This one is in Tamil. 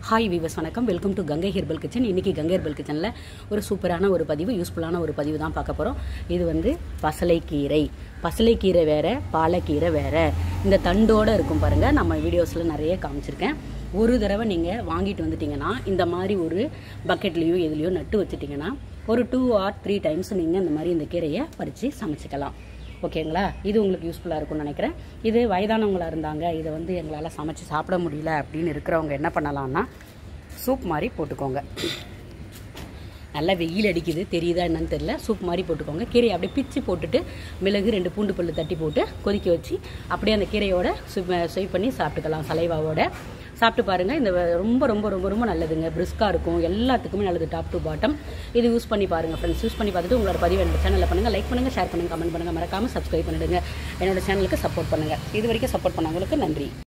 ஹாய் வீவர்ஸ் வணக்கம் welcome to Gangai herbal kitchen இன்றைக்கி கங்கை ஹெர்பல் கிச்சனில் ஒரு சூப்பரான ஒரு பதிவு யூஸ்ஃபுல்லான ஒரு பதிவு தான் பார்க்க போகிறோம் இது வந்து பசலைக்கீரை பசலைக்கீரை வேறு பாலக்கீரை வேறு இந்த தண்டோடு இருக்கும் பாருங்கள் நம்ம வீடியோஸில் நிறைய காமிச்சிருக்கேன் ஒரு தடவை நீங்கள் வாங்கிட்டு வந்துட்டிங்கன்னா இந்த மாதிரி ஒரு பக்கெட்லேயோ எதுலேயோ நட்டு வச்சுட்டிங்கன்னா ஒரு டூ ஆர் த்ரீ டைம்ஸ் நீங்கள் இந்த மாதிரி இந்த கீரையை பறித்து சமைச்சிக்கலாம் ஓகேங்களா இது உங்களுக்கு யூஸ்ஃபுல்லாக இருக்கும்னு நினைக்கிறேன் இது வயதானவங்களாக இருந்தாங்க இதை வந்து எங்களால் சமைச்சு சாப்பிட முடியல அப்படின்னு இருக்கிறவங்க என்ன பண்ணலாம்னா சூப் மாதிரி போட்டுக்கோங்க நல்லா வெயில் அடிக்குது தெரியுதா என்னன்னு தெரியல சூப் மாதிரி போட்டுக்கோங்க கீரையை அப்படியே பிச்சு போட்டுட்டு மிளகு ரெண்டு பூண்டு பல்லு தட்டி போட்டு கொதிக்க வச்சு அப்படியே அந்த கீரையோட சொய் பண்ணி சாப்பிட்டுக்கலாம் சலைவாவோட சாப்பிட்டு பாருங்கள் இந்த ரொம்ப ரொம்ப ரொம்ப ரொம்ப நல்லதுங்க பிரிஸ்காக இருக்கும் எல்லாத்துக்குமே நல்லது டாப் டு பாட்டம் இது யூஸ் பண்ணி பாருங்கள் ஃப்ரெண்ட்ஸ் யூஸ் பண்ணி பார்த்துட்டு உங்களோட பதிவு என்னோட சேனலில் பண்ணுங்கள் லைக் பண்ணுங்கள் ஷேர் பண்ணுங்கள் கமெண்ட் பண்ணுங்கள் மறக்காமல் சப்ஸ்கிரைப் பண்ணிடுங்க என்னோட சேனலுக்கு சப்போர்ட் பண்ணுங்கள் இது வரைக்கும் சப்போர்ட் பண்ணவங்களுக்கு நன்றி